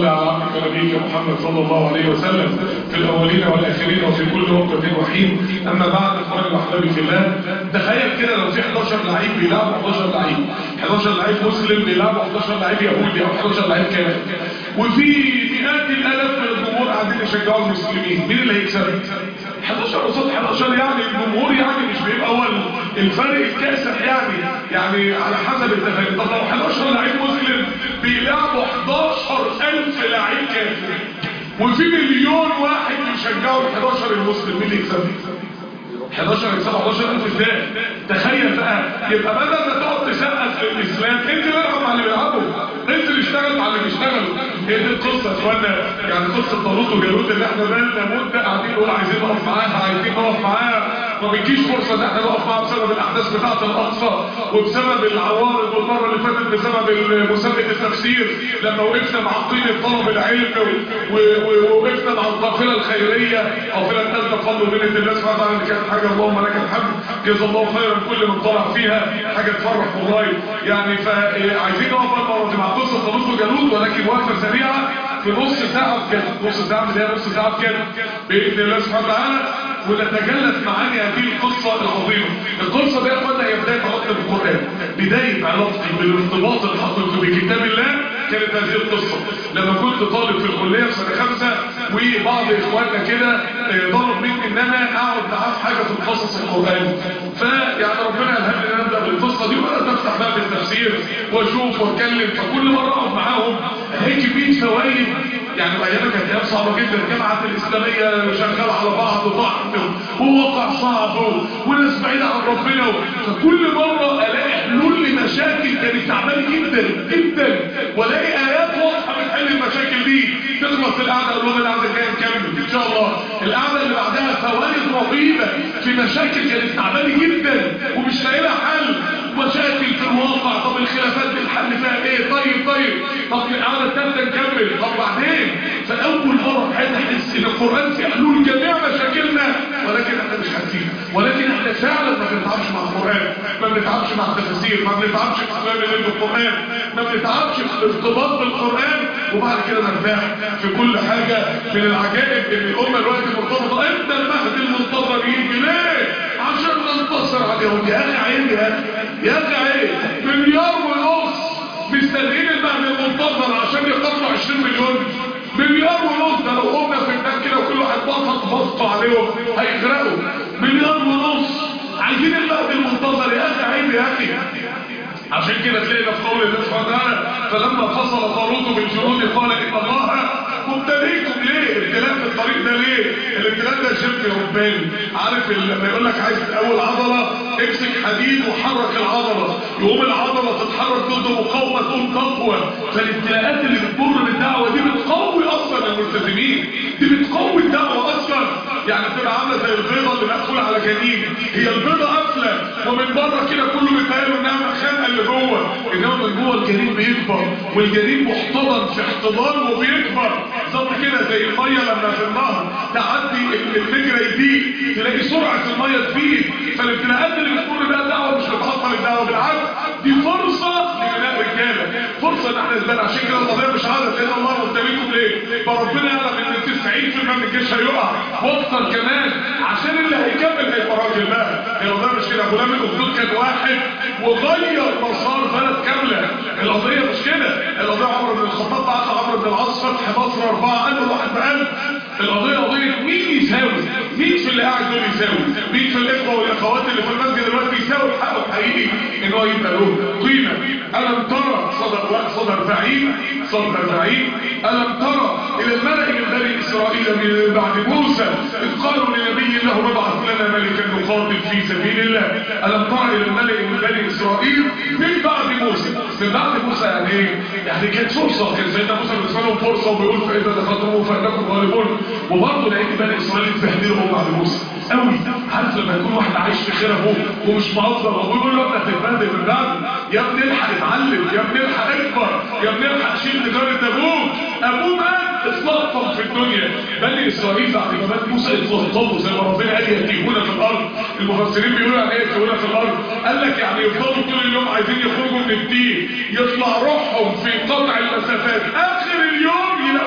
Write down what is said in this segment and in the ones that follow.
صل على عبدك ونبيك محمد صلى الله عليه وسلم في الأولين والآخرين وفي كل وقت وحين أما بعد إخواني وأحبابي في الله تخيل كده لو في 11 لعيب بيلعبوا 11 لعيب 11 لعيب مسلم بيلعبوا 11 لعيب يهودي أو 11 لعيب كامل وفي مئات الآلاف من الجمهور قاعدين يشجعوا المسلمين مين اللي هيكسب؟ 11 قصاد 11 يعني الجمهور يعني مش بيبقى هو الفرق الكاسح يعني يعني على حسب التفاهم طب لو 11 لعيب مسلم بيلعبوا 11000 لعيب كافر وفي مليون واحد بيشجعوا ال 11 المسلم مين اللي يكسب 11 يكسب 11000 ازاي تخيل بقى يبقى بدل ما تقعد تسقف للاسلام انت اللي العب مع اللي بيلعبوا انت اللي اشتغل مع اللي بيشتغلوا هي دي القصه يا اخوانا يعني قصه طالوت وجالوت اللي احنا بقالنا مده قاعدين نقول عايزين نقف معاها عايزين نقف معاها ما بتجيش فرصه ان احنا نقف معاها بسبب الاحداث بتاعه الاقصى وبسبب العوارض والمره اللي فاتت بسبب مسابقه التفسير لما وقفنا مع قيمه طلب العلم ووقفنا مع القافله الخيريه قافله ثالثه فضل ومنه الله سبحانه وتعالى اللي كانت حاجه اللهم لك الحمد جزا الله خيرا كل من طلع فيها حاجه تفرح والله يعني فعايزين نقف المره دي مع قصه طالوت وجالوت ولكن وقفه سريعه في نص ساعه بكده نص ساعه اللي هي نص ساعه بكده باذن الله سبحانه وتعالى ونتجلس معاني هذه القصة العظيمة القصة دي يا اخوانا هي بداية علاقتي بالقرآن بداية علاقتي بالارتباط الحقيقي بكتاب الله كانت هذه القصة لما كنت طالب في الكلية في سنة خمسة وبعض اخواننا كده طلب مني ان انا اقعد معاه في حاجة في القصص القرآن فيعني ربنا الهمني ان انا ابدا بالقصة دي وانا بفتح باب التفسير واشوف واتكلم فكل مرة اقعد معاهم هيك 100 فوائد يعني ايام كانت ايام صعبه جدا الجامعات الاسلاميه شغاله على بعض وضعف وواقع صعب وناس بعيده عن ربنا فكل مره الاقي حلول لمشاكل كانت تعبانه جدا جدا والاقي ايات واضحه بتحل المشاكل دي تخلص القعده اقول لهم القعده الجايه نكمل ان شاء الله القعده اللي بعدها فوائد رهيبه في مشاكل كانت تعبانه جدا ومش لاقي لها حل مشاكل في الواقع طب الخلافات دي الحل فيها ايه طيب طيب طب القعده الثالثه نكمل طب بعدين فاول مره في حياتي احس ان القران في حلول جميع مشاكلنا ولكن احنا مش حاسين ولكن احنا فعلا ما بنتعبش مع القران ما بنتعبش مع التفاسير ما بنتعبش في فهم القران ما بنتعبش في الارتباط بالقران وبعد كده نرتاح في كل حاجه من العجائب ان الامه دلوقتي مرتبطه امتى المهد المنتظر يجي ليه عشان ننتصر عليهم يا اخي عيب يا اخي يا اخي عيب مليار ونص مستنيين المهد المنتظر عشان يقتلوا 20 مليون مليار ونص ده لو قمنا في الناس كده وكل واحد بسط بسطوا عليهم هيغرقوا مليار ونص عايزين المهد المنتظر يا اخي عيب يا اخي عشان كده تلاقينا في قول الله سبحانه وتعالى فلما فصل طالوت بالجنود قال ان الله مبتليكم ليه الابتلاء في الطريق ده ليه الابتلاء ده شبه رباني عارف لما يقول لك عايز تقوي العضله امسك حديد وحرك العضله يقوم العضله تتحرك ضد مقاومه تقوم تقوى فالابتلاءات اللي بتمر بالدعوه دي بتقوي اصلا الملتزمين دي بتقوي الدعوه اصلا يعني بتبقى عامله زي البيضه اللي مقفوله على جنين هي البيضه قافله ومن بره كده كله بيتهيأ انها خانقه اللي جوه انما من جوه الجنين بيكبر والجنين محتضن في احتضان وبيكبر بالظبط كده زي الميه لما في النهر تعدي المجرى يضيق تلاقي سرعه الميه تزيد فالابتلاءات اللي بتمر بيها الدعوه مش بتعطل الدعوه بالعكس دي فرصه لبناء رجاله فرصه ان احنا نزداد عشان كده القضيه مش عادة لان الله مبتليكم ليه فربنا يعلم ان 90% من الجيش هيقع واكتر كمان عشان اللي هيكمل هيبقى راجل بقى هي القضيه مش كده غلام الاخدود كان واحد وغير مسار بلد كامله القضيه مش كده القضيه عمرو بن الخطاب بعت عمرو بن العاص فتح مصر اربعه قال له واحد بقلب القضيه قضيه مين يساوي مين في اللي قاعد دول يساوي مين في الاخوه والاخوات اللي في المسجد دلوقتي يساوي حقه حقيقي ان هو يبقى له قيمه الم ترى صدر صدر بعيد صدر بعيد الم ترى الى الملأ من بني اسرائيل من بعد موسى اذ قالوا لنبي له ابعث لنا ملكا نقاتل في سبيل الله الم ترى الى الملأ من بني اسرائيل من بعد موسى من بعد موسى يعني ايه يعني كانت فرصه كان سيدنا موسى بالنسبه لهم فرصه وبيقول فاذا دخلتم فانكم غالبون وبرضه لقيت بني اسرائيل اتبهدلوا هم بعد موسى قوي عارف لما يكون واحد عايش في خير ابوه ومش مقدر ابوه يقول له انت هتتبهدل من بعد يا ابني الحق اتعلم يا ابني الحق اكبر يا ابني الحق شيل تجاره ابوك ابوه مات اتلطم في الدنيا بني اسرائيل بعد ما مات موسى اتلطموا زي ما ربنا قال يتيهون في الارض المفسرين بيقولوا يعني ايه يتيهون في الارض قال لك يعني يفضلوا طول اليوم عايزين يخرجوا من الدين يطلع روحهم في قطع المسافات اخر اليوم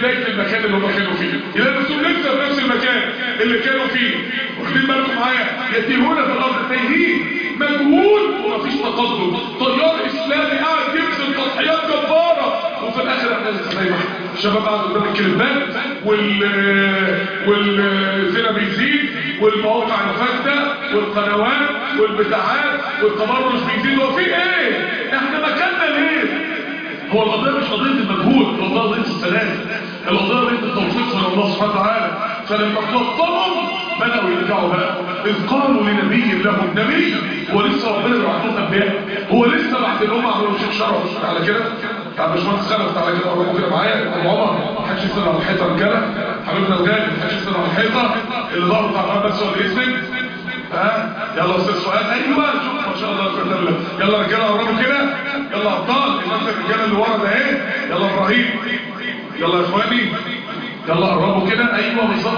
بدايه المكان اللي هم كانوا فيه يلاقوا نفسهم لسه في نفس المكان اللي كانوا فيه واخدين بالكم معايا يتيهون في الارض تايهين مجهول ومفيش تقدم طيار اسلامي قاعد يبذل تضحيات جباره وفي الاخر احنا لسه زي ما احنا الشباب قاعد قدام الكليبات وال والزنا بيزيد والمواقع الفاسده والقنوات والبتاعات والتبرج بيزيد وفي ايه احنا مكاننا ليه هو القضيه مش قضيه المجهود القضيه قضيه السلام القضيه قضيه التوفيق من الله سبحانه وتعالى فلما توطنهم بداوا يرجعوا بقى اذ قالوا لنبي لهم نبي هو لسه ربنا بيبعت لهم انبياء هو لسه بعد ان هم عملوا شيخ شرف على كده بتاع باشمهندس خلف تعالى كده قربوا كده معايا ابو عمر ما حدش يسال على الحيطه رجاله حبيبنا الغالي ما حدش يسال على الحيطه اللي ظهره بتاع بس هو اللي يسند ها يلا استاذ سؤال ايوه شوف ما شاء الله تبارك الله يلا رجاله قربوا كده يلا ابطال الناس الرجاله اللي ورا ده اهي يلا ابراهيم يلا يا اخواني يلا قربوا كده ايوه بالظبط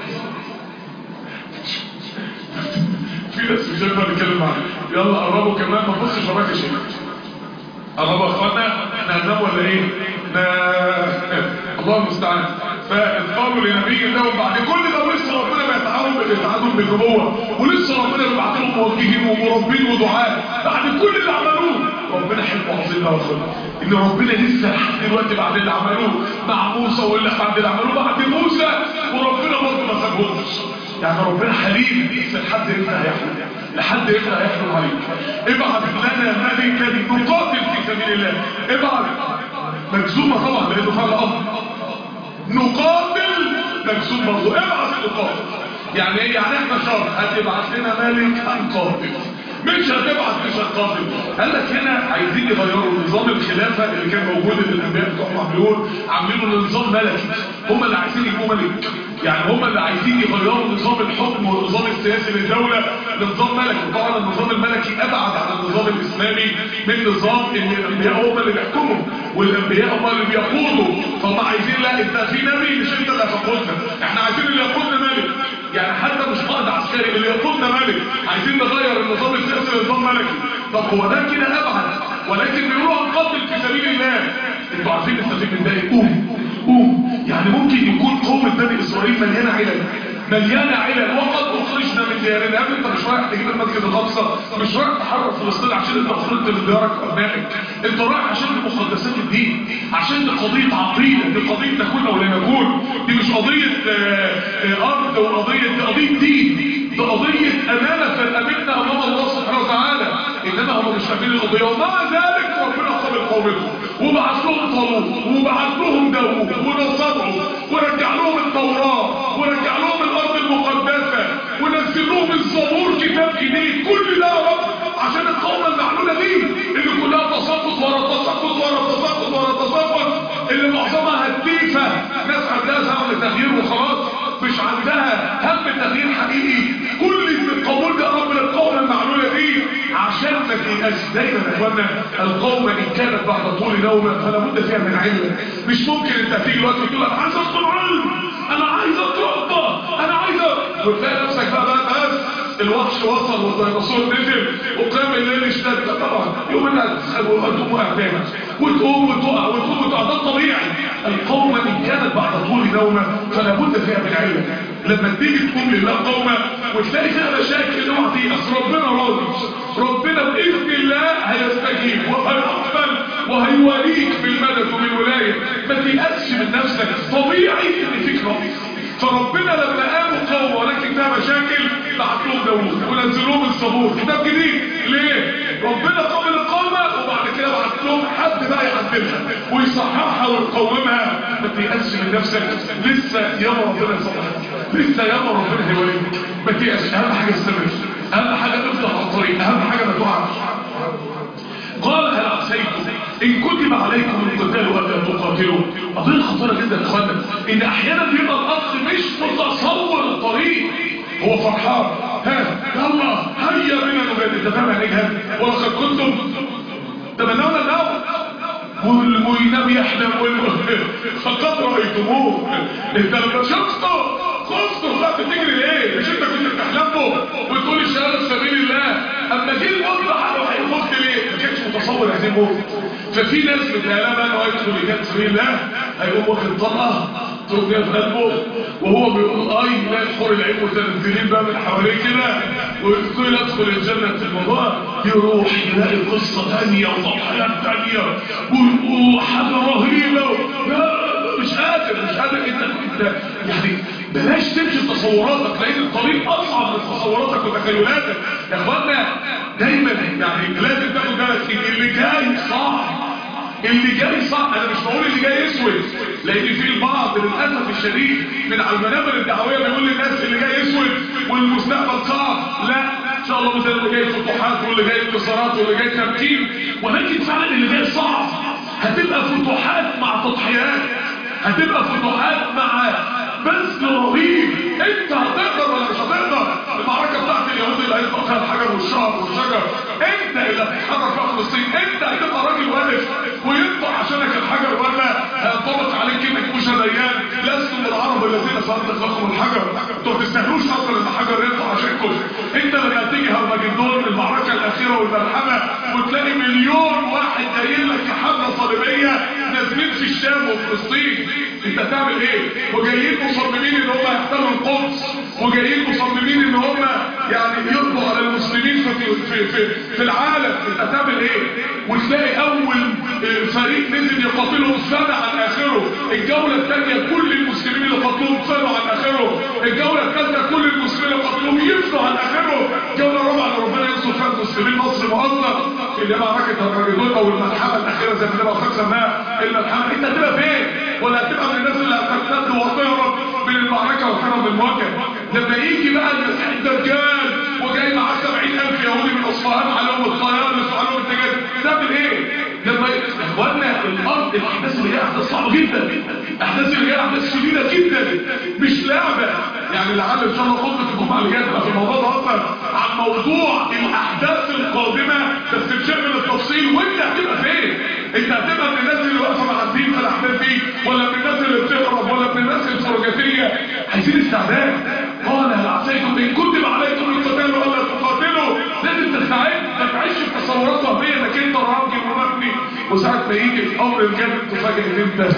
في ناس مش هينفع نتكلم معاها يلا قربوا كمان ما تبصش وراك يا شيخ قربوا يا اخوانا احنا هننام ولا ايه؟ الله المستعان فقالوا لنبي لهم بعد كل ده ولسه ربنا بيتعاون بيتعاون بالنبوه ولسه ربنا بيبعت لهم موجهين ومربين ودعاء بعد كل اللي عملوه ربنا حلو عظيم يا اخوانا ان ربنا لسه لحد دلوقتي بعد اللي عملوه مع موسى واللي بعد اللي عملوه بعد موسى وربنا برضه ما سابهمش يعني ربنا حليم لسه لحد امتى هيحلم لحد امتى هيحلم عليك ابعت لنا ملكا نقاتل في سبيل الله ابعت مجزومه طبعا لانه فعل امر نقاتل مجزوم برضه ابعت نقاتل يعني ايه يعني احنا شرط هتبعت لنا ملك هنقاتل مش هتبعت مش هتقاتل قال لك هنا عايزين يغيروا نظام الخلافه اللي كان موجود اللي الانبياء بتوعهم عاملين عاملينه لنظام ملكي هم اللي عايزين يبقوا ملك يعني هم اللي عايزين يغيروا نظام الحكم والنظام السياسي للدوله لنظام ملكي طبعا النظام الملكي ابعد عن النظام الاسلامي من نظام ان الانبياء هم اللي بيحكموا والانبياء هم اللي بيقودوا فهم عايزين لا انت في نبي مش انت اللي هتقودنا احنا عايزين اللي يقودنا ملك يعني حتى مش قائد عسكري اللي يقودنا ملك عايزين نغير النظام السياسي لنظام ملكي طب هو ده كده ابعد ولكن بيقولوا هنقاتل في سبيل الله انتوا عارفين نستفيد من ده ايه قوم قوم يعني ممكن يكون قوم بني اسرائيل مليانه علل مليانه علل وقد اخرجنا من ديارنا قبل انت مش رايح تجيب المسجد الاقصى مش رايح تحرر فلسطين عشان انت خرجت من ديارك وابنائك انت رايح عشان مقدسات الدين عشان دي قضيه عقيده دي قضيه نكون او لا نكون دي مش قضيه آه، آه، ارض وقضيه دي قضيه دين دي قضيه امانه فامنا امام الله سبحانه وتعالى انما هم مش فاهمين القضيه ومع ذلك ربنا قبل قومهم وبعث لهم طالوت وبعث لهم داوود ونصرهم ورجع لهم التوراه ورجع لهم الارض المقدسه ونزل لهم الزبور كتاب جديد كل ده يا رب عشان القوم المعلوله دي اللي كلها تساقط ورا تساقط ورا تساقط ورا تساقط اللي معظمها هتيفه ناس عندها زمن تغيير وخلاص مش عندها هم تغيير حقيقي كل القبول ده رب للقوم المعلوله دي عشان ما تيأس دايما يا اخوانا القوم ان كانت بعد طول نومه فلا بد فيها من علم مش ممكن انت تيجي دلوقتي وتقول انا عايز اطلب علم انا عايز اتربى انا عايز أ- وتلاقي نفسك بقى بقى بس الوحش وصل والديناصور نزل وقام الليل اشتد طبعا يوم انها تسخن وتقوم وقع تاني وتقوم وتقع وتقوم وتقع ده الطبيعي القوم ان كانت بعد طول نومه فلا بد فيها من علم لما تيجي تقوم لله قومه وتلاقي فيها مشاكل اوعى تيأس ربنا راضي ربنا باذن الله هيستجيب وهيقبل وهيوليك بالمدد وبالولايه ما تيأسش من نفسك طبيعي ان فيك رئيس فربنا لما قاموا قوم ولكن فيها مشاكل بعت لهم داوود ونزلوهم الصبور كتاب جديد ليه؟ ربنا قبل القومة وبعد كده بعت لهم حد بقى يعدلها ويصححها ويقومها ما تيأسش من نفسك لسه ياما ربنا يصلحك لسه ياما ربنا هيوليك ما تيأسش اهم حاجه استمر اهم حاجه افضل على الطريق اهم حاجه ما تقعش قال هل عسيتم ان كتب عليكم القتال ولا تقاتلوا قضيه خطيره جدا يا اخوانا ان احيانا بيبقى الاخ مش متصور الطريق هو فرحان ها يلا هيا بنا نجاهد انت فاهم يعني ايه جهاد ولقد كنتم تمنون الموت والمينام يحلم وال- فقد رايتموه انت لما شفته خفته خفت تجري ليه مش انت كنت بتحلمه وتقول الشهاده في سبيل الله اما جه الموت حاجه هيموت ليه ما كانش متصور هذه الموت ففي ناس متهيألها انه هيدخل يجاد سبيل الله هيقوم واخد طلقه تقوم جايه في قلبه وهو بيقول اي لا الحور العين متنزلين بقى من حواليه كده ويقول يدخل الجنه في الموضوع يروح يلاقي قصه ثانيه وضحايا ثانيه وحاجه رهيبه لا مش قادر مش قادر انت انت يعني بلاش تمشي بتصوراتك لان الطريق اصعب من تصوراتك وتخيلاتك يا اخوانا دايما يعني لازم تاخد بالك ان اللي جاي صعب اللي جاي صعب انا مش بقول اللي جاي اسود لان في البعض للاسف الشديد من على المنابر الدعويه بيقول للناس اللي جاي اسود والمستقبل صعب لا ان شاء الله مثلا اللي جاي فتوحات واللي جاي انتصارات واللي جاي تمكين ولكن فعلا اللي جاي صعب هتبقى فتوحات مع تضحيات هتبقى فتوحات مع بذل رهيب انت هتقدر ولا مش هتقدر المعركه بتاعت اليهود اللي هيطلع فيها الحجر والشعر والشجر انت اللي هتتحرك فيها فلسطين انت هتبقى راجل واقف ويطلع عشانك الحجر ولا هينطبق عليك انك مش ديان لستم العرب الذين سألت لكم الحجر انتوا ما تستاهلوش اصلا ان الحجر يطلع عشانكم انت لما تيجي هرمجدون المعركه الاخيره والملحمه وتلاقي مليون واحد جاي لك في حمله صليبيه نازلين في الشام وفلسطين انت تعمل ايه وجايين مصممين ان هم يحتلوا القدس وجايين مصممين ان هم يعني يقضوا على المسلمين في في في, في العالم انت تعمل ايه وتلاقي اول فريق نزل يقاتلهم سنه عن اخره الجوله الثانيه كل المسلمين اللي قاتلوهم سنه عن اخره الجوله الثالثه كل المسلمين اللي قاتلوهم يفنوا عن اخره الجوله الرابعه اللي ربنا ينصر فيها المسلمين مصر مؤثر اللي هي معركه الرجل او الملحمه الاخيره زي ما النبي صلى الله سماها الملحمه انت هتبقى فين ولا هتبقى من الناس اللي هترتد وتهرب من المعركه وتهرب من المواجهه لما يجي بقى المسيح الدجال وجاي معاه 70000 يهودي من اصفهان عليهم الطيارس وعليهم الدجال تعمل ايه لما اخوانا الارض الاحداث اللي هي احداث صعبه جدا احداث اللي هي احداث شديده جدا مش لعبه يعني لعل ان شاء الله خطبه الجمعه اللي جايه في الموضوع ده اكتر عن موضوع الاحداث القادمه بس بشكل التفصيل وانت هتبقى فين انت هتبقى من الناس اللي واقفه مع الدين في الاحداث دي ولا من الناس اللي بتهرب ولا من الناس الفرجاتيه عايزين استعداد قال هل عسيتم ان كتب عليكم القتال ولا تقاتلوا لازم تستعد ما تعيش في تصورات وهميه انك انت راجل ومبني وساعه ما يجي الامر الجامد تفاجئ ان انت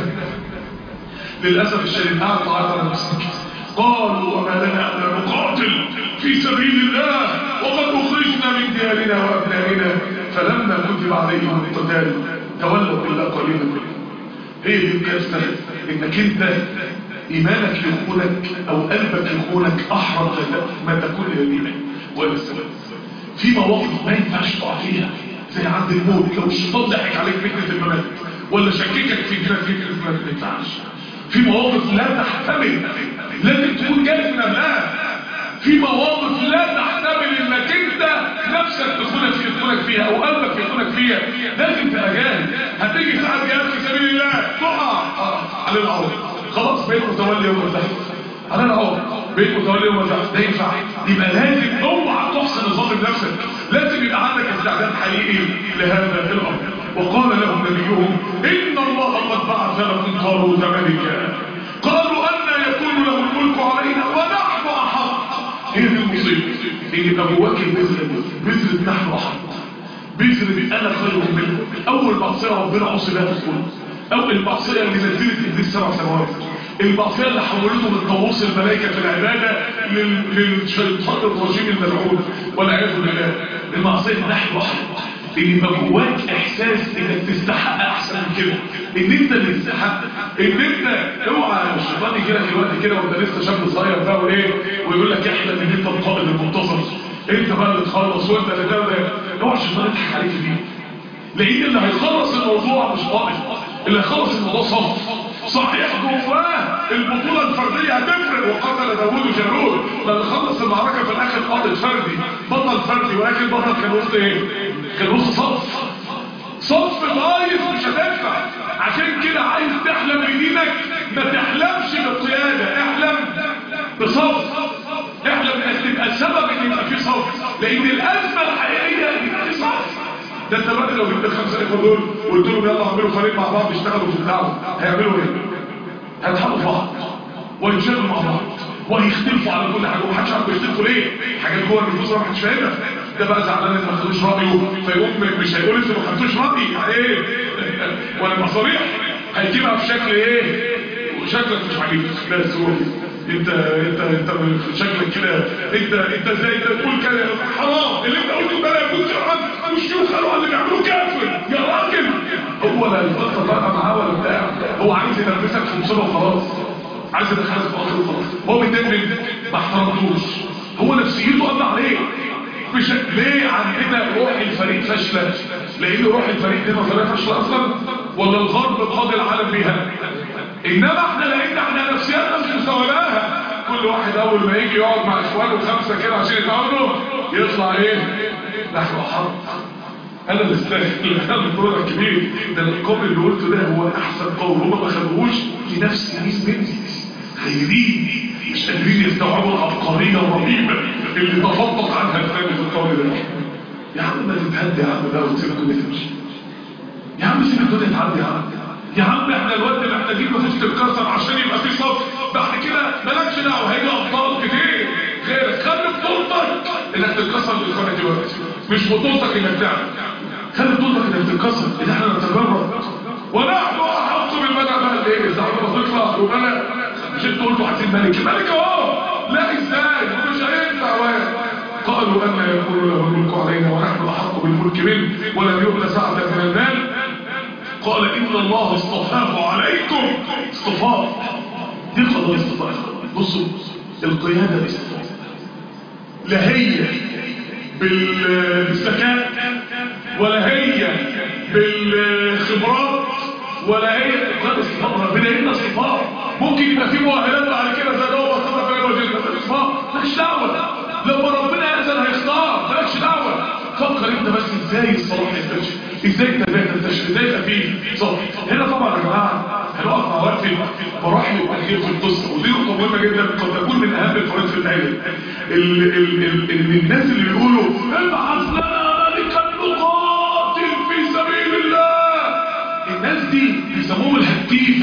للاسف الشديد قاعد تعيط على نفسك قالوا وما لنا الا نقاتل في سبيل الله وقد اخرجنا من ديارنا وابنائنا فلما كتب عليهم القتال تولوا الا قليلا منهم هي دي القصه انك انت ايمانك يخونك او قلبك يخونك احرم ما تكون الى الايمان ولا السلام في مواقف ما ينفعش تقع فيها زي عند الموت لو الشيطان ضحك عليك فكره الممات ولا شككك في دينك فكره الممات ما ينفعش في مواقف لا تحتمل لازم تكون جاهز من قبلها في مواقف لا تحتمل انك انت نفسك تخونك في يدخلك فيها او قلبك يدخلك فيها لازم تبقى جاهز هتيجي ساعات جاهز في سبيل الله تقع على العوض خلاص بقيت متولي يوم الزحف على العوض بقيت متولي يوم الزحف ده ينفع يبقى لازم اوعى تحسن الظن بنفسك لازم يبقى عندك استعداد حقيقي لهذا الامر وقال لهم نبيهم ان الله قد بعث لكم طالوت ملكا قالوا ان يكون له الملك علينا ونحن احق هي دي المصيبه ان يبقى جواك البذره بذره نحن احق بذره انا خير منكم اول معصيه ربنا عصي بها في الكون او المعصيه اللي نزلت ابليس سبع سنوات المعصيه اللي حولته من طاووس الملائكه في العباده للشيطان الرجيم الملعون والعياذ بالله المعصيه نحن احق ان يبقى جواك احساس انك تستحق احسن من كده ان انت اللي تستحق ان انت اوعى الشيطان يجي لك الوقت كده وانت لسه شاب صغير بقى وايه ويقول لك احلم ان انت القائد المنتظر انت بقى اللي تخلص وانت اللي ده اوعى الشيطان يضحك عليك دي لان اللي هيخلص الموضوع مش قائد اللي هيخلص الموضوع صف صحيح جواه البطولة الفردية هتفرق وقتل داوود وجالوت لما خلص المعركة في الاخر قائد فردي بطل فردي ولكن بطل كان وسط ايه كان وسط صف صف ضايف مش هتنفع عشان كده عايز تحلم بدينك ما تحلمش بالقيادة احلم بصف احلم انك تبقى سبب ان يبقى في صف لان الازمة الحقيقية ان يبقى في صف ده انت بقى لو جبت الخمسة اخوة دول وقلت لهم يلا اعملوا فريق مع بعض يشتغلوا في الدعوة هيعملوا ايه؟ هيتحطوا في بعض ويشتغلوا مع بعض وهيختلفوا على كل حاجة ومحدش عارف يختلفوا ليه؟ حاجات جوه النفوس ما حدش فاهمها ده بقى زعلان ان ما خدوش رايه فيقوم مش هيقول انتوا ما خدتوش رايي يعني ايه وانا ابقى صريح هيجيبها في شكل ايه وشكلك مش عاجبني لا سوري انت انت انت شكلك كده انت انت ازاي انت تقول كده حرام اللي انت قلته ده لا يكون شرعا والشيوخ قالوا اللي بيعملوه كافر يا راجل هو لا يفضل بقى معاه ولا بتاع هو عايز ينرفزك في مصيبه وخلاص عايز يدخلك في قصر وخلاص هو متدمر ما احترمتوش هو نفسيته قضى عليه مش ليه عندنا روح الفريق فاشله لان روح الفريق دي نظريه فاشله اصلا ولا الغرب قاضي العالم بيها انما احنا لان احنا نفسياتنا مش مستوعباها كل واحد اول ما يجي يقعد مع اخوانه خمسه كده عشان يتعاملوا يطلع ايه لحم حرب انا اللي استاهل انا الدور الكبير ده القول اللي قلته ده هو احسن قول هما ما خدوهوش لنفس الناس مني خيرين مش قادرين يستوعبوا العبقريه الرهيبه اللي تفضل عنها الثاني في القول ده يا عم ما تتهدى يا عم بقى وتسيب الدنيا تمشي يا عم سيب الدنيا تعدي يا عم يا عم احنا الوقت محتاجين نفوس تتكسر عشان يبقى في صف بعد كده مالكش دعوه هيجي ابطال كتير غيرك خلي بطولتك انك تتكسر للقناه دلوقتي مش بطولتك انك تعمل خلي بطولتك انك تتكسر ان احنا نتجرب ونحن احط بالمنع بقى ايه الزعمه تطلع وبلا مش انتوا قلتوا عايزين ملك الملك اهو لا ازاي مش هينفع واحد قالوا أن يكون له الملك علينا ونحن أحق بالملك منه ولم يؤل سعة من المال قال إن الله اصطفاه عليكم اصطفاء دي قضايا اصطفاء بصوا القيادة اصطفاء لا هي بالذكاء ولا هي بالخبرات ولا هي قد اصطفاء ربنا إن اصطفاء ممكن يبقى في مؤهلات بعد كده زي ده وصفة في الوجه اصطفاء مالكش دعوة لما ربنا يأذن هيختار مالكش دعوة فكر انت بس ازاي الصلاح ينتشر ازاي التباهي تنتشر ازاي خفيف صح هنا طبعا يا جماعه هنقف مع وقت مراحل الاخير في القصه ودي نقطه مهمه جدا قد تكون من اهم الفوائد في العلم الناس اللي بيقولوا ابعث لنا ملكا نقاتل في سبيل الله الناس دي بيسموهم الهتيفه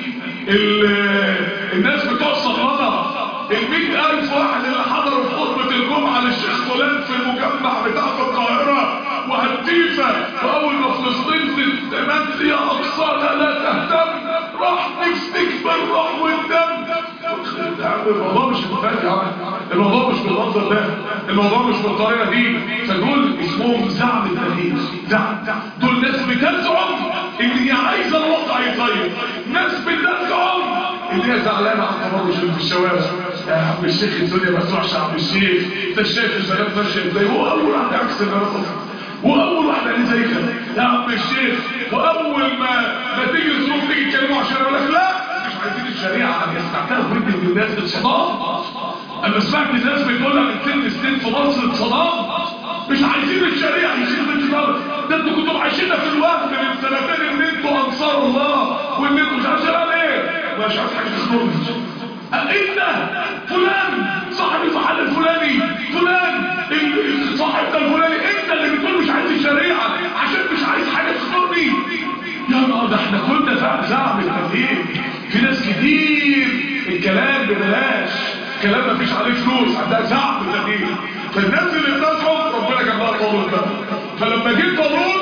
الناس بتوع الصغرانه المئة ألف واحد اللي حضروا في خطبة الجمعة للشيخ فلان في المجمع بتاع في القاهرة وهتيفة وأول ما فلسطين تتمد يا أقصانا لا تهتم راح نفسك بالروح والدم الموضوع مش مفاجئ الموضوع مش بالمنظر ده الموضوع مش بالطريقة دي فدول اسمهم زعم التغيير زعم دول ناس بتزعم ان هي عايزة الوضع يتغير ناس بتزعم ان هي زعلانة على التبرج في الشوارع يا عم الشيخ الدنيا ما تروحش يا عم الشيخ انت شايف البنات ماشيه ازاي هو اول واحد عكس البنات واول واحده اللي زي كده يا عم الشيخ واول ما ما تيجي الظروف تيجي تكلموا عشان اقول لك لا مش عايزين الشريعه ان يستعتبوا ودي من الناس اتصدام انا سمعت ناس بتقول لك الست سنين في مصر اتصدام مش عايزين الشريعه يشيل من ده انتوا كنتوا عايشين في الوهم من سنتين ان انتوا انصار الله وان انتوا مش عارف ايه مش عارف حاجه تخنقني انت فلان صاحب المحل الفلاني فلان صاحبنا الفلاني انت اللي بتقول مش عايز الشريعه عشان مش عايز حاجه تخنقني يا نهار ده احنا كنا فعلا زعم التغيير في ناس كتير الكلام ببلاش كلام مفيش عليه فلوس عندها زعم التغيير فالناس اللي بتزعم ربنا جاب لها القانون ده فلما جه قانون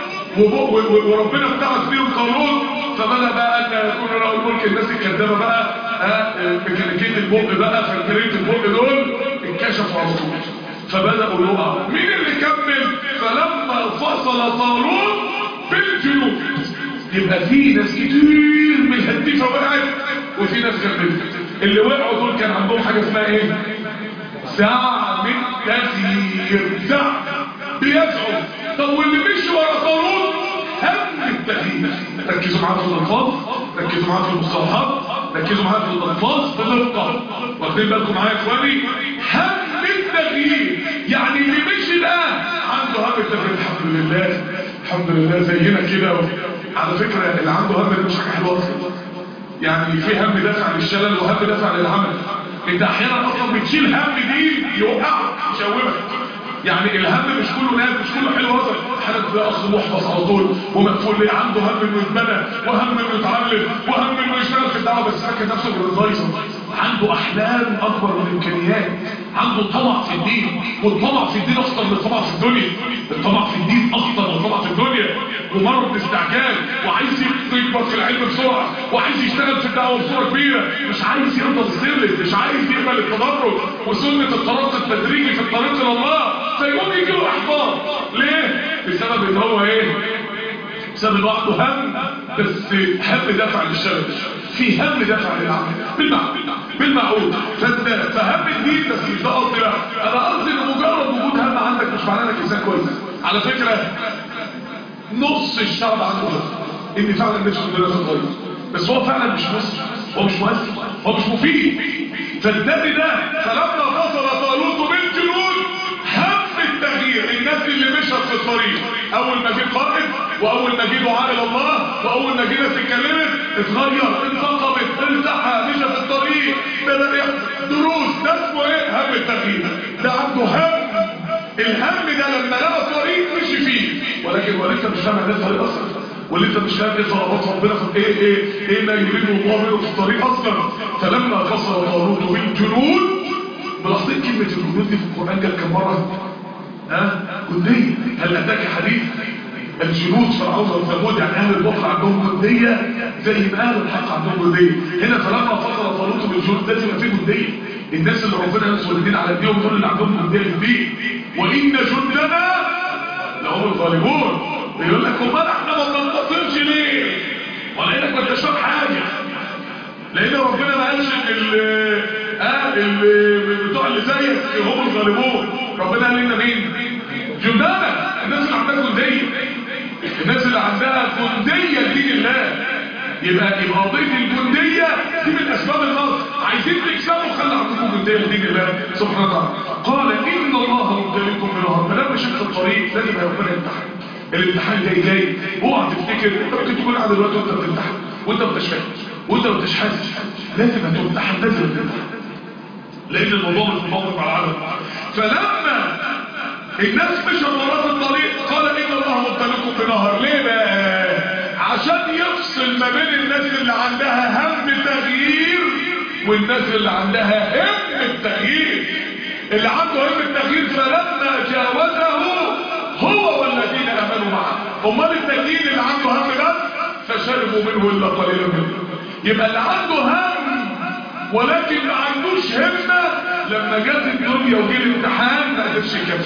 وربنا ابتعث فيهم قانون فبدا بقى ان يكون له الملك الناس الكذابه بقى ميكانيكيه البق بقى فالكريت البق دول انكشفوا على طول فبداوا يقعوا مين اللي كمل فلما فصل طالون بالجنود يبقى في ناس كتير من الهديفه وقعت وفي ناس كملت اللي وقعوا دول كان عندهم حاجه اسمها ايه زعم التغيير زعم بيزعم طب واللي مشي ورا طالون هم التغيير ركزوا معايا في الالفاظ ركزوا معايا في المصطلحات ركزوا معايا في الالفاظ بدقه واخدين بالكم معايا يا اخواني هم التغيير يعني اللي مشي ده عنده هم التغيير الحمد لله الحمد لله زينا كده على فكره اللي عنده هم ده مش حاجه حلوه اصلا يعني في هم دافع للشلل وهم دافع للعمل انت احيانا اصلا بتشيل هم دي يوقعك يشومك يعني الهم مش كله ناس مش كله حلو اصلا احيانا تلاقي اخ محبط على طول ومقفول ليه عنده هم انه يتبنى وهم انه يتعلم وهم انه يشتغل في الدعوه بس فاكر نفسه بالرزايزر عنده احلام اكبر من الامكانيات عنده طمع في الدين والطمع في الدين اخطر من الطمع في الدنيا الطمع في الدين اخطر من الطمع في الدنيا ومرض استعجال وعايز يكبر في العلم بسرعه وعايز يشتغل في الدعوه بصوره كبيره مش عايز يرضى السلم مش عايز يقبل التدرج وسنه الترقي التدريجي في الطريق الى الله فيقوم يجي له احباط ليه بسبب ان هو ايه بسبب انه عنده هم بس هم دافع للشغل في هم دافع للعمل بالمعقول بالمعقول فهم الدين بس مش ده قصدي لا انا قصدي ان مجرد وجود هم عندك مش معناه انك انسان كويس على فكره نص الشعب عنده هم ان فعلا مش مدرسه كويس بس هو فعلا مش مصر هو مش مؤثر هو مش مفيد فالنبي ده فلما فصل طالوت بالجنود هم التغيير الناس اللي مشت في الطريق اول ما جه قائد واول ما جه دعاء الى الله واول ما جه ناس اتكلمت اتغير انتقمت التحى مشى في الطريق بدا يحصل دروس ده اسمه ايه هم التغيير ده عنده هم الهم ده لما لقى طريق مشي فيه ولكن ولسه مش فاهم ده الطريق اصلا واللي انت مش فاهم ايه طلبات ربنا في ايه ايه ايه ما يريده الله منه في الطريق اصلا فلما فصل طالوت بالجنود ملاحظين كلمه الجنود دي في القران جت كم مره ها جنديه هل اتاك حديث الجنود فرعون وثمود يعني اهل البحر عندهم جنديه زي ما اهل الحق عندهم جنديه هنا فلما فصل طالوت بالجنود لازم يبقى في جنديه الناس اللي ربنا ينصر الدين على ايديهم دول اللي عندهم جنديه الدين وان جندنا لهم الغالبون يقول لك امال احنا ما بننتصرش ليه ولانك ما انتش فاهم حاجه لان ربنا ما قالش ان ال اه ال بتوع اللي زيك هم الغالبون ربنا قال لنا مين جندنا الناس اللي عندها جنديه الناس اللي عندها جنديه لدين الله يبقى يبقى قضيه الجنديه دي من اسباب النصر عايزين تكسبوا خلي عندكم جنديه لدين الله سبحانه وتعالى قال ان الله مبتليكم بنهر فلما شفت الطريق لازم ربنا يمتحن الامتحان جاي جاي اوعى تفتكر انت ممكن تكون قاعد دلوقتي وانت بتمتحن وانت مش فاهم وانت مش حاسس لازم هتمتحن لازم تمتحن لان الموضوع مش موقف على العدد فلما الناس مشوا مرات الطريق قال ان الله مبتليكم بنهر ليه بقى عشان يفصل ما بين الناس اللي عندها هم تغيير والناس اللي عندها هم التغيير اللي عنده هم التغيير فلما جاوزه هو والذين امنوا معه امال التغيير اللي عنده هم بس فشربوا منه الا قليلا منه يبقى اللي عنده هم ولكن ما عندوش همه لما جت الدنيا وجه الامتحان ما قدرش يكمل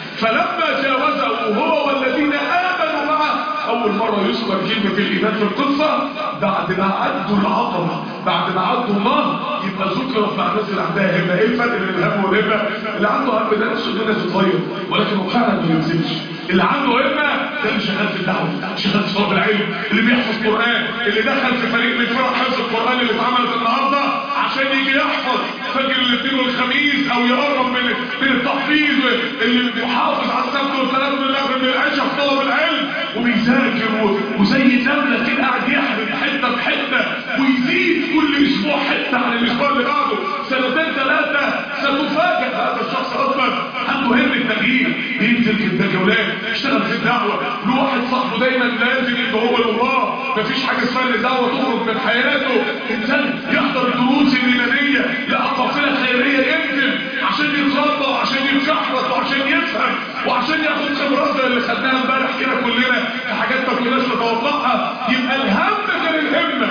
فلما جاوزه هو والذين امنوا معه اول مره يذكر كلمه الايمان في القصه بعد ما عدوا العقبه بعد ما عدوا الله يبقى ذكرت مع الناس اللي عندها همه ايه الفرق بين الهم والهمه اللي عنده هم ده نفسه الدنيا تتغير ولكن هو فعلا ما بينزلش اللي عنده همه ده اللي شغال في الدعوه شغال في طلب العلم اللي بيحفظ قران اللي دخل في فريق من فرق حفظ القران اللي اتعملت النهارده عشان يجي يحفظ فجر الاثنين والخميس او يقرب من من التحفيظ اللي محافظ على السبت والثلاث من المغرب للعشاء في طلب العلم وبيذاكر وزي نمله كده قاعد يحرق حته بحته ويزيد كل اسبوع حته عن الاسبوع اللي بعده سنتين ثلاثه ستفاجئ هذا الشخص اصلا عنده هم التغيير ينزل في الجولات يشتغل في الدعوه له واحد صاحبه دايما لازم يبقى هو الله مفيش حاجه اسمها الدعوه تخرج من حياته انسان يحضر الدروس الايمانيه لا قافله خيريه ينزل عشان يتربى وعشان يتشحرط وعشان يفهم وعشان ياخد خبرات اللي خدناها امبارح كده كلنا في حاجات ما كناش نتوقعها يبقى الهم غير الهمه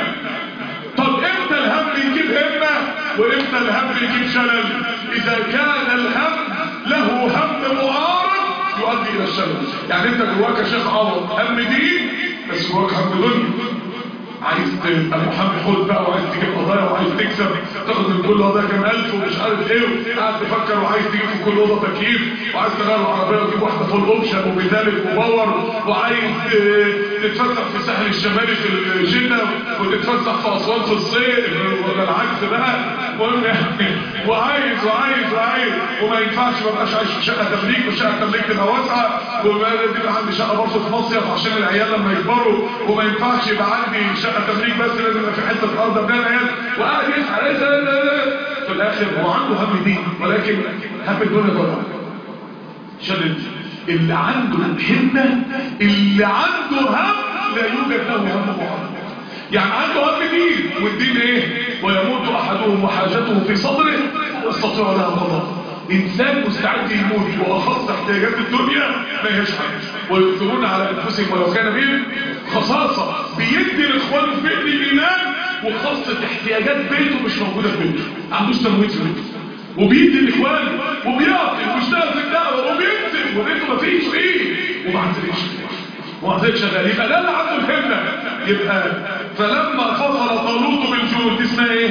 طب امتى الهم يجيب همه وامتى الهم يجيب شلل اذا كان الهم له هم معارض يؤدي الى الشلل يعني انت جواك يا شيخ عوض هم دين بس جواك هم دنيا عايز تبقى محامي حوت بقى وعايز تجيب قضايا وعايز تكسب تاخد من كل قضايا كام الف ومش عارف ايه قاعد تفكر وعايز تجيب في كل اوضه تكييف وعايز تغير العربيه وتجيب واحده فول اوبشن وبذلك مبور وعايز تتفسح في الساحل الشمالي في الجنه وتتفسح في اسوان في الصيف ولا العكس بقى المهم يعني وعايز وعايز وعايز وما ينفعش ما ابقاش عايش في شقه تمليك والشقه تمليك تبقى واسعه وما يبقى عندي شقه برضه في مصيف عشان العيال لما يكبروا وما ينفعش يبقى عندي شقه تمليك بس لازم يبقى في حته الارض ابناء العيال وقاعد يسعى ليس في الاخر هو عنده هم دين ولكن هم الدنيا ضرر شدد اللي عنده همه اللي عنده هم لا يوجد له هم معارض يعني عنده هم دين والدين ايه ويموت احدهم وحاجته في صدره يستطيع لها قضاء انسان مستعد يموت واخص احتياجات الدنيا ما هيش حاجه ويؤثرون على انفسهم ولو كان بهم خصاصه بيدي لاخوانه في بيت الايمان وخاصه احتياجات بيته مش موجوده في بيته ما عندوش تمويل في بيته وبيدي لاخوانه وبيعطي وبيشتغل في الدعوه وبيكتب وبيته ما فيش فيه وما عندناش وما عندناش شغال يبقى ده اللي عنده الهمه يبقى فلما فصل طالوت بالجنود اسمها ايه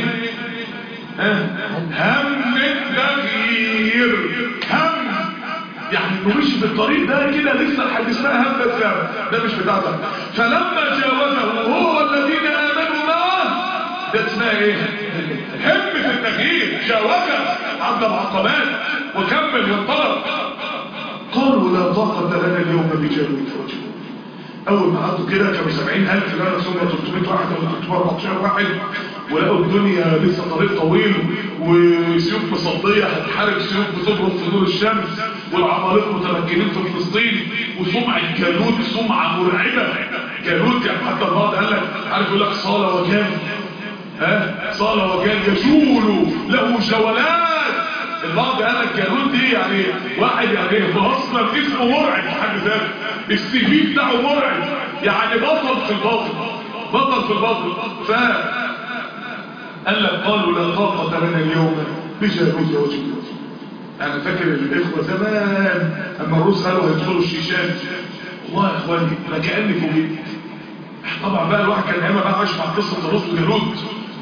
هم التغيير هم يعني انه مش في الطريق ده كده لسه الحد اسمها هم الزام ده مش بتاعتك فلما جاوزه هو والذين امنوا معه ده اسمها ايه همة التغيير جاوزه عند العقبات وكمل وانطلق قالوا لا طاقة لنا اليوم بجانب فرجل اول ما عدوا كده كانوا 70000 لا ثم 300 واحد ولا 314 واحد ولقوا الدنيا لسه طريق طويل وسيوف مصدية هتحارب سيوف بتبرد في نور الشمس والعمالقه متمكنين في فلسطين وسمعة جالوت سمعة مرعبة جالوت يعني حتى البعض قال لك عارف يقول لك صالة وكان ها صالة وكان يجول له جولات البعض قال لك جالوت دي يعني واحد يعني هو اصلا اسمه مرعب في حد ذاته السي في بتاعه مرعب يعني بطل في الباطل بطل في الباطل ف قال لك قالوا لا طاقة لنا اليوم بجالوت وجنود انا فاكر الاخوة زمان اما الروس قالوا هيدخلوا الشيشان والله يا اخواني انا كاني فوجئت طبعا بقى الواحد كان ايامها بقى عايش مع قصه الروس وجالوت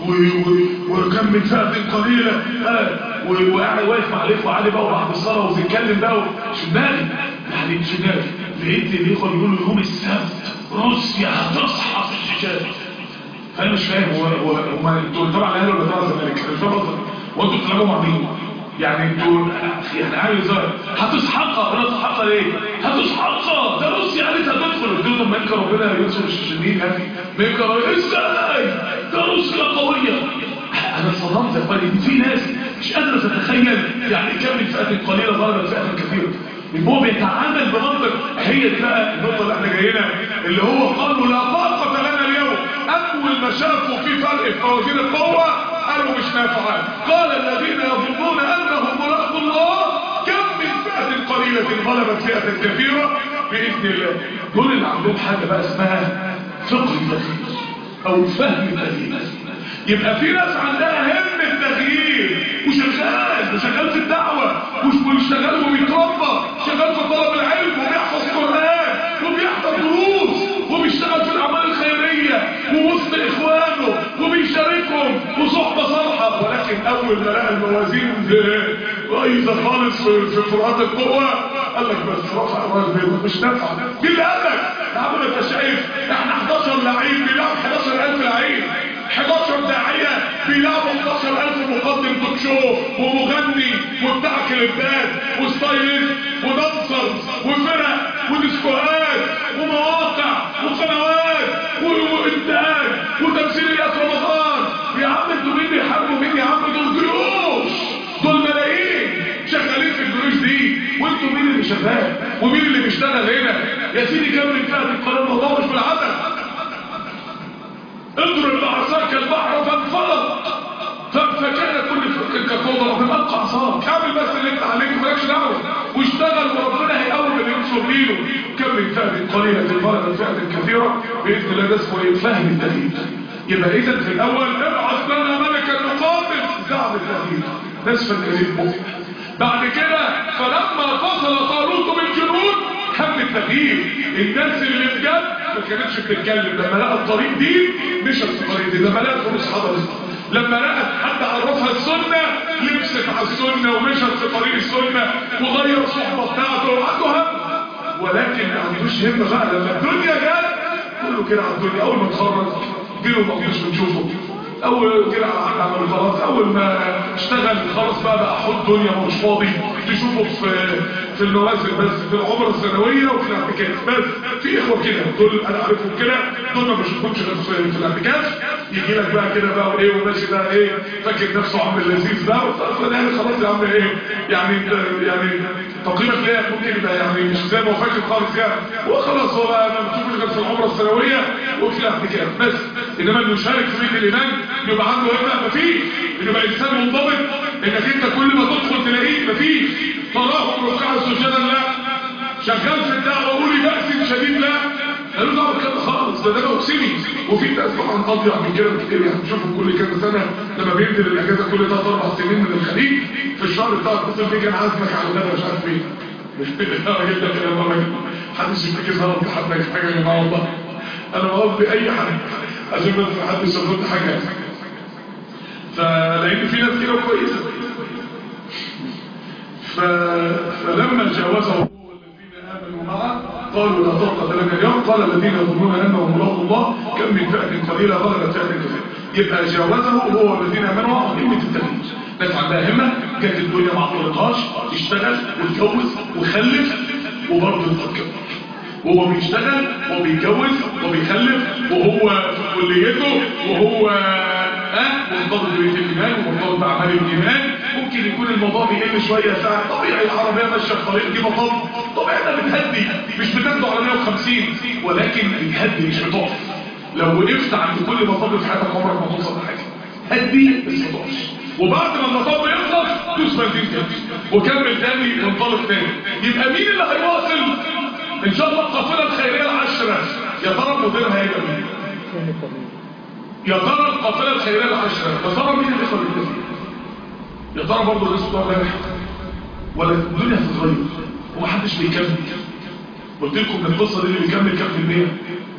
وكم من فئه قليله وقاعد واقف مع الاخوه علي بقى وبعد الصلاه وبيتكلم بقى شمالي يعني شمالي لقيت الاخوه بيقولوا يوم السبت روسيا هتصحى في الشيشان فانا مش فاهم هو هو هم انتوا طبعا اهلي ولا طبعا الزمالك مش فاهم اصلا وانتوا بتلعبوا مع مين يعني انتوا يعني عايز هتصحقها ولا تصحقها ليه هتصحقها ده روسيا قالت هتدخل قلت لهم ما يمكن ربنا ينصر الشيشانيين يعني ما يمكن ازاي ده روسيا قويه انا صدمت يا اخواني في ناس مش قادره تتخيل يعني كم من فئه قليله ضربت فئه كثيره هو بيتعامل بمنطق هي دي بقى النقطه اللي احنا جايين اللي هو قالوا لا طاقه لنا اليوم اول ما شافوا في فرق في موازين القوه قالوا مش نافعه قال الذين يظنون انهم ملاقوا الله كم من فئه قليله غلبت فئه كثيره باذن الله دول اللي عندهم حاجه بقى اسمها فقه التغيير او فهم التغيير يبقى في ناس عندها هم التغيير وشغال وشغال في الدعوة وشغال وبيتربى شغال في طلب العلم وبيحفظ قرآن وبيحفظ دروس وبيشتغل في الأعمال الخيرية ووسط إخوانه وبيشاركهم وصحبة صالحة ولكن أول ما لقى الموازين بايظة خالص في في فروعات القوة قال لك بس رفع الراجل مش نافع دي اللي قال لك يا عم انت شايف احنا 11 لعيب بيلعب 11000 لعيب 11 داعية بيلعبوا 11000 مقدم توك شو ومغني وبتاع كليبات وستايلست ودانسر وفرق وديسكوهات ومواقع وقنوات وانتاج وتمثيليات رمضان يا عم انتوا مين بيحاربوا مين يا عم دول جيوش دول ملايين شغالين في الجيوش دي وانتوا مين اللي شغال ومين اللي بيشتغل هنا يا سيدي كمل فئة القانون الموضوع مش بالعدد اضرب بعصاك البحر فانفلق فكان كل فرق كفوضة وتبقى عصاك كمل بس اللي انت عليك مالكش دعوه واشتغل وربنا هيقوم اللي ينصر دينه كم من فئة قليلة غلبت فئة كثيرة بإذن الله ده اسمه فهم التغيير يبقى إذا في الأول ابعث لنا ملكا نقاتل دعم التغيير نسفا إليه بعد كده فلما فصل طالوت بالجنود هم التغيير الناس اللي بجد ما كانتش بتتكلم لما لقى الطريق دي مشت في الطريق دي لما لقى فلوس حضرت لما لقت حد عرفها السنة لبست على السنة ومشت في طريق السنة وغير الصحبة بتاعته وعنده هم ولكن ما عندوش هم بقى لما الدنيا جت كله كده على الدنيا اول ما اتخرج جيله ما كنتش بنشوفه اول كده على خلاص اول ما اشتغل خلاص بقى بقى حط دنيا مش فاضي تشوفه في في المواسم بس في العمر السنويه وفي الاعتكاف بس في اخوه كده دول انا عارفهم كده دول ما بشوفهمش غير في, في الاعتكاف يجي لك بقى كده بقى وايه وماشي بقى ايه فاكر نفسه عامل لذيذ بقى يعني خلاص يا عم ايه يعني يعني تقييمك ليه ممكن يبقى يعني مش زي ما هو فاكر خالص يعني وخلاص هو بقى ما بتشوفش غير في العمره السنويه وفلان بكام بس انما انه يشارك في بيت الايمان يبقى عنده همه مفيش انه يبقى انسان منضبط انك انت كل ما تدخل تلاقيه مفيش تراهم ركعا سجدا لا شغال في الدعوه قولي بأس شديد لا قالوا دعوه كده خالص ده ده موسمي وفي ناس طبعا قاضيه من كده كتير يعني بنشوفهم كل كام سنه لما بينزل الاجازه كل ثلاث اربع سنين من الخليج في الشهر بتاع اتصل بيه كان عازمك على الغدا مش عارف مين الراجل ده كده مره محدش يفتكر ظهر حد حاجه يا جماعه والله انا قصدي اي حاجه عشان بس محدش ياخد حاجه فلقيت في ناس كده كويسه ف... فلما جاوزه هو والذين امنوا معه قالوا لا طاقه لنا اليوم قال الذين يظنون انهم ملاقوا الله كم من فئه قليله غلبت فئه كثيره يبقى جاوزه هو والذين امنوا معه همه التغيير ناس عندها همه كانت الدنيا ما طلقهاش اشتغل واتجوز وخلف وبرضه يفكر وهو بيشتغل وبيتجوز وبيخلف وهو في كليته وهو اه مرتبط ببيت الايمان ومرتبط باعمال الايمان ممكن يكون الموضوع بيقل شويه ساعه طبيعي العربيه ماشيه في طريق دي مطب طبيعي ده بتهدي مش بتاخده على 150 ولكن بتهدي مش بتقف لو وقفت عند كل مطب في حياتك عمرك ما توصل لحاجه هدي بس ما تقفش وبعد ما المطب يخلص دوس بنزين تاني وكمل تاني وانطلق تاني يبقى مين اللي هيواصل ان شاء الله القافله الخيريه العشره يا ترى مديرها هيبقى مين يا ترى القافله الخيريه العشره يا ترى مين اللي يخرج فيها يا ترى برضه الناس بتوع امبارح ولا الدنيا هتتغير ومحدش بيكمل قلت لكم ان القصه دي اللي بيكمل كام في المية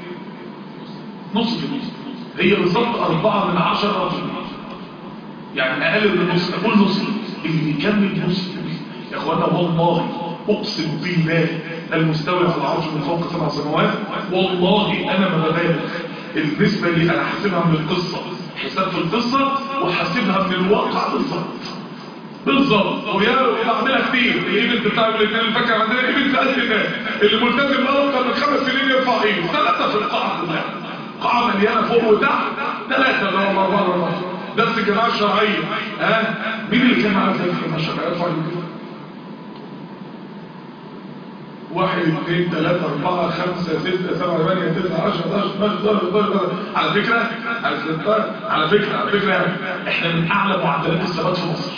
نص في النص هي بالظبط أربعة من عشرة في المية يعني أقل من نص أقول نص اللي بيكمل نص يا أخوانا والله أقسم بالله المستوي على العرش من فوق سبع سماوات والله أنا ما ببالغ النسبة دي أنا حاسبها من القصة حساب في القصة وحاسبها من الواقع بالظبط بالظبط ويا بعملها كتير الايفنت بتاع الاثنين اللي فاكر عندنا ايفنت قد الناس اللي ملتزم بقى اكتر من خمس سنين يرفع ايده ثلاثه في القاعه كلها قاعه مليانه فوق وتحت ثلاثه ده اربعه اربعه نفس الجماعه الشرعيه ها مين اللي كان معانا في الجماعه الشرعيه يرفع ايده واحد اثنين ثلاثة أربعة خمسة ستة سبعة ثمانية تسعة عشرة 11 12 13 على فكرة على فكرة على فكرة على فكرة احنا من أعلى معدلات الثبات في مصر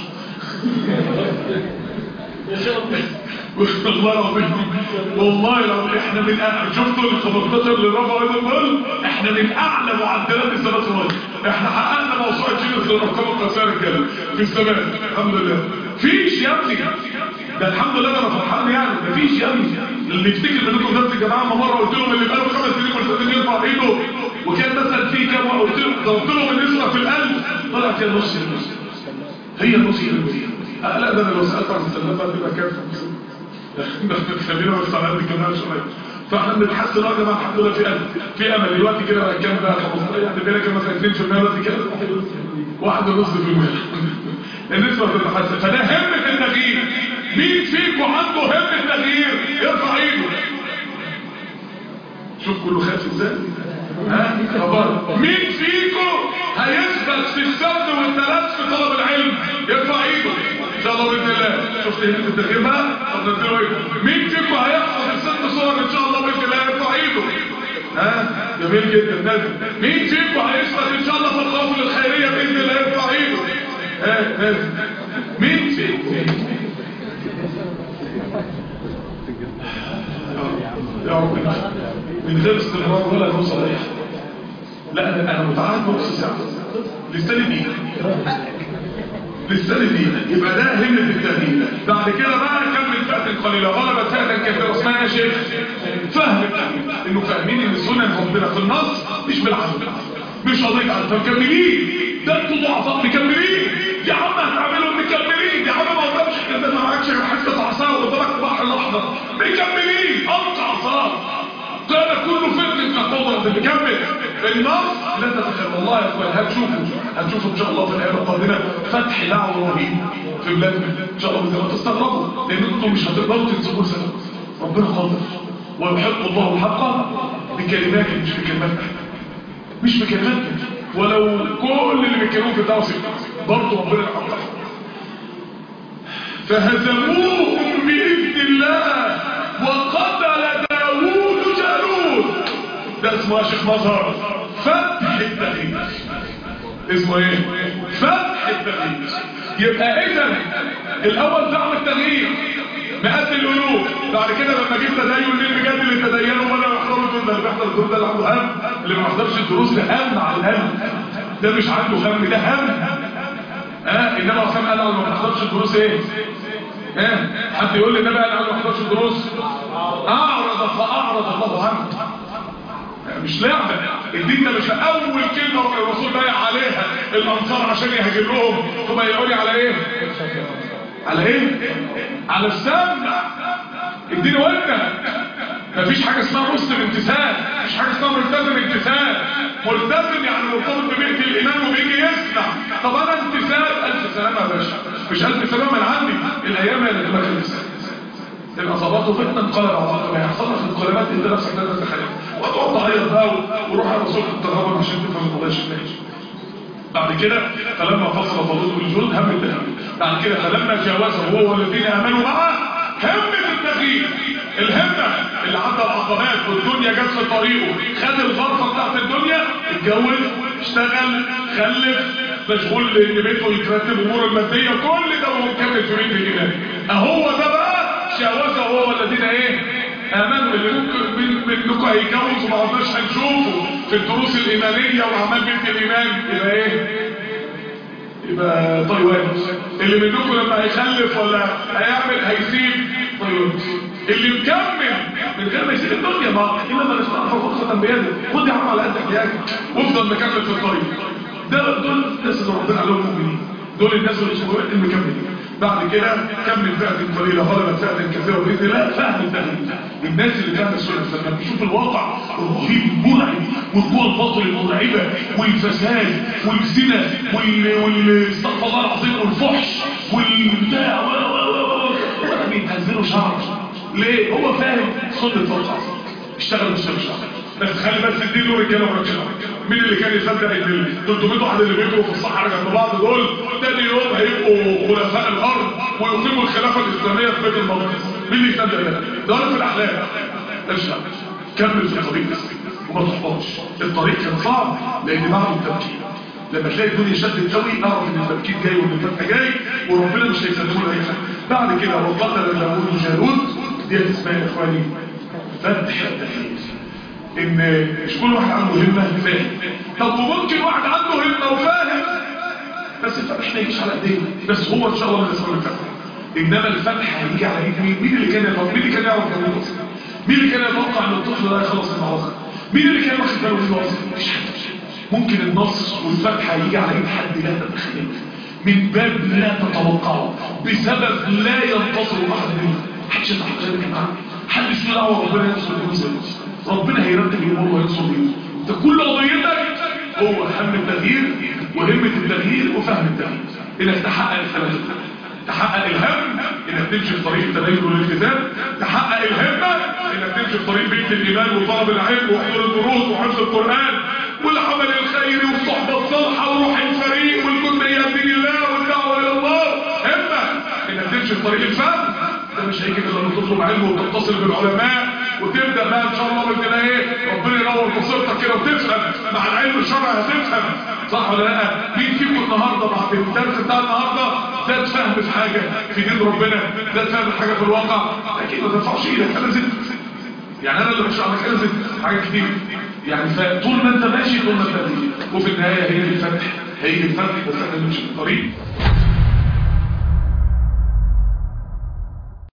والله العظيم والله العظيم احنا من أعلى شفتوا ال 15 اللي رفعوا ايدهم دول احنا من اعلى معدلات الثبات في مصر احنا حققنا موسوعه جينيس للارقام القياسيه رجاله في الثبات الحمد لله فيش يا ابني ده الحمد لله انا فرحان يعني مفيش يا ابني اللي يفتكر منكم نفس الجماعه ما مره قلت لهم اللي بقاله خمس سنين ملتزم يرفع ايده وكان مثلا في كام قلت لهم ضربت لهم النسبه في القلب طلعت هي نص النص هي نص النص لا ده انا لو سالت عن السلامه تبقى كام خلينا بس على قد كمان شويه فاحنا بنتحسن يا جماعه الحمد لله في امل في امل دلوقتي كده بقى كام بقى 15 يعني بقى كام مثلا 2% دلوقتي كده واحد ونص في المية النسبة بتتحسن فده همة التغيير مين فيكم عنده همة تغيير يرفع ايده شوف كله خاف ازاي ها خبر مين فيكم هيثبت في السبت والثلاث في طلب العلم يرفع ايده ان شاء الله باذن الله شفت همة التغيير بقى طب نديله ايه مين فيكم هيحفظ الست صور ان شاء الله باذن الله يرفع ايده ها جميل جدا نازل مين فيكم هيثبت ان شاء الله في القوافل الخيريه باذن الله يرفع ايده ها نازل مين فيكم يا رب من غير استمرار ولا نوصل اي حاجه لا انا انا متعهد نص ساعه للسنه دي للسنه دي يبقى ده همه التغيير بعد كده بقى كمل فئه قليله غلبت فئه كثيره اسمها يا شيخ فهم انه فاهمين ان سنن ربنا في النص مش بالعزم مش قضيه عزم مكملين ده انتوا ضعفاء مكملين يا عم هتعملوا مكملين يا عم ما قدامش انت ما معكش غير حته عصا قدامك البحر الاحمر مكملين القى عصا كان كله فتنة كالطوضة بكمل النص لا تتخيل والله يا اخوان هتشوفوا هتشوفوا ان شاء الله في الايام القادمه فتح دعوه رهيب في بلادنا ان شاء الله ما تستغربوا لان انتم مش هتقدروا تنسبوا سنه ربنا قادر ويحق الله الحق بكلمات مش بكلماتنا مش بكلماتنا ولو كل اللي بيتكلموا في الدعوه برضه ربنا يحقق فهزموهم باذن الله وقتل داوود جالوت ده اسمه يا شيخ مظهر فتح التغيير اسمه ايه فتح التغيير يبقى اذا الاول دعم التغيير مئات الالوف بعد كده لما جيت تدين مين بجد اللي تدينوا ولا يحضروا الدول ده اللي بيحضر الدول ده اللي عنده هم اللي ما يحضرش الدروس ده هم على الهم ده مش عنده هم ده هم ها انما وسام قال ما بيحضرش الدروس ايه ها حد يقول لي النبي قال ما بيحضرش الدروس اعرض فاعرض الله عنه مش لعبة الدين ده مش اول كلمة الرسول بايع عليها الانصار عشان يهاجر لهم ثم يقول على ايه على ايه على السمع الدين ودنا مفيش حاجة اسمها مسلم امتثال مفيش حاجة اسمها ملتزم امتثال ملتزم يعني مرتبط ببيئة الايمان وبيجي يسمع طب انا امتثال الف سلامة يا باشا مش الف سلامة من عندي الايام هي اللي تبقى الامتثال الاصابات فتنه انقلب على عقبها يحصل لك انقلابات انت نفسك لا تتخيل وتقعد تعيط بقى وروح على رسول التغرب عشان تفهم القضيه الشماليه بعد كده فلما فصل طالوت بالجنود هم التهم بعد كده فلما جاوزه هو والذين امنوا معه همة التغيير الهمة اللي عدى العقبات والدنيا جت في طريقه خد الغرفة بتاعت الدنيا اتجوز اشتغل خلف مشغول ان بيته يترتب اموره المادية كل ده وهو مكمل في بيت الايمان اهو ده بقى شاوزه هو والذين ايه امنوا اللي ممكن منكم هيتجوز وما عدناش هنشوفه في الدروس الايمانيه واعمال بنت الايمان يبقى ايه يبقى طيوان اللي منكم لما هيخلف ولا هيعمل هيسيب طيوان اللي مكمل من غير ما يسيب الدنيا ما الا ما نسمع فرصه بيده خد يا عم على قد احتياجك وافضل مكمل في الطريق ده دول الناس اللي ربنا عليهم مؤمنين دول الناس اللي اسمهم المكملين بعد كده كمل فئة قليلة غلبت فئة كثيرة بإذن الله فهم التغيير الناس اللي كانت السنة لما بيشوف الواقع الرهيب المرعب والقوى الباطل المرعبة والفساد والزنا والاستغفر الله العظيم والفحش والبتاع بيتهزلوا شعر ليه؟ هو فاهم سنة الواقع اشتغل بالسنة شعر بس خلي بس الدين له رجاله ورجاله مين اللي كان يصدق ان ال 300 واحد اللي بيجروا في الصحراء جنب بعض دول تاني يوم هيبقوا خلفاء الارض ويقيموا الخلافه الاسلاميه في بيت المقدس مين اللي يصدق ده؟ ده في الاحلام اشرب كمل في الطريق وما تحبطش الطريق كان صعب لان بعده التفكير لما تلاقي الدنيا شدت قوي اعرف ان التفكير جاي وان الفتح جاي وربنا مش هيسلمه لاي حاجه بعد كده وقتل داوود جالوت دي اسمها يا اخواني فتح التفكير ان مش كل واحد عنده همة فاهم طب وممكن واحد عنده همة وفاهم بس الفتح ما يجيش على ايديه بس هو ان شاء الله من اسمه الفتح انما الفتح هيجي على ايد مين مين اللي كان يتوقع مين اللي كان يعرف جنوب اصلا مين اللي كان يتوقع ان الطفل ده يخلص المعركه مين اللي كان واخد باله منه اصلا مفيش حد ممكن النصر والفتح هيجي على ايد حد لا تتخيله من باب لا تتوقعه بسبب لا ينتصر احد منه محدش يتحقق ذلك معاه محدش له دعوه ربنا ينصر الانسان ربنا هيرتب الامور وينصر بيه انت كل قضيتك هو هم التغيير وهمة التغيير وفهم التغيير انك تحقق الثلاثة تحقق الهم انك تمشي في طريق التدين والالتزام تحقق الهمة انك تمشي في طريق بيت الايمان وطلب العلم وحضور الدروس وحفظ القرآن والعمل الخيري والصحبة الصالحة وروح الفريق والجندية دين الله والدعوة الى الله همة انك تمشي في طريق الفهم ده مش هيجي الا لما تطلب علم وتتصل بالعلماء وتبدا بقى ان شاء الله باذن الله ايه ربنا ينور بصيرتك كده وتفهم مع العلم الشرعي هتفهم صح ولا لا مين فيكم النهارده بعد الدرس بتاع النهارده زاد فهم في حاجه في دين ربنا زاد فهم في حاجه في الواقع اكيد ما تنفعش ايدك انا زدت يعني انا اللي بشرح لك انا زدت حاجه كتير يعني فطول ما انت ماشي طول ما انت ماشي وفي النهايه هي الفتح هي الفتح بس احنا نمشي في الطريق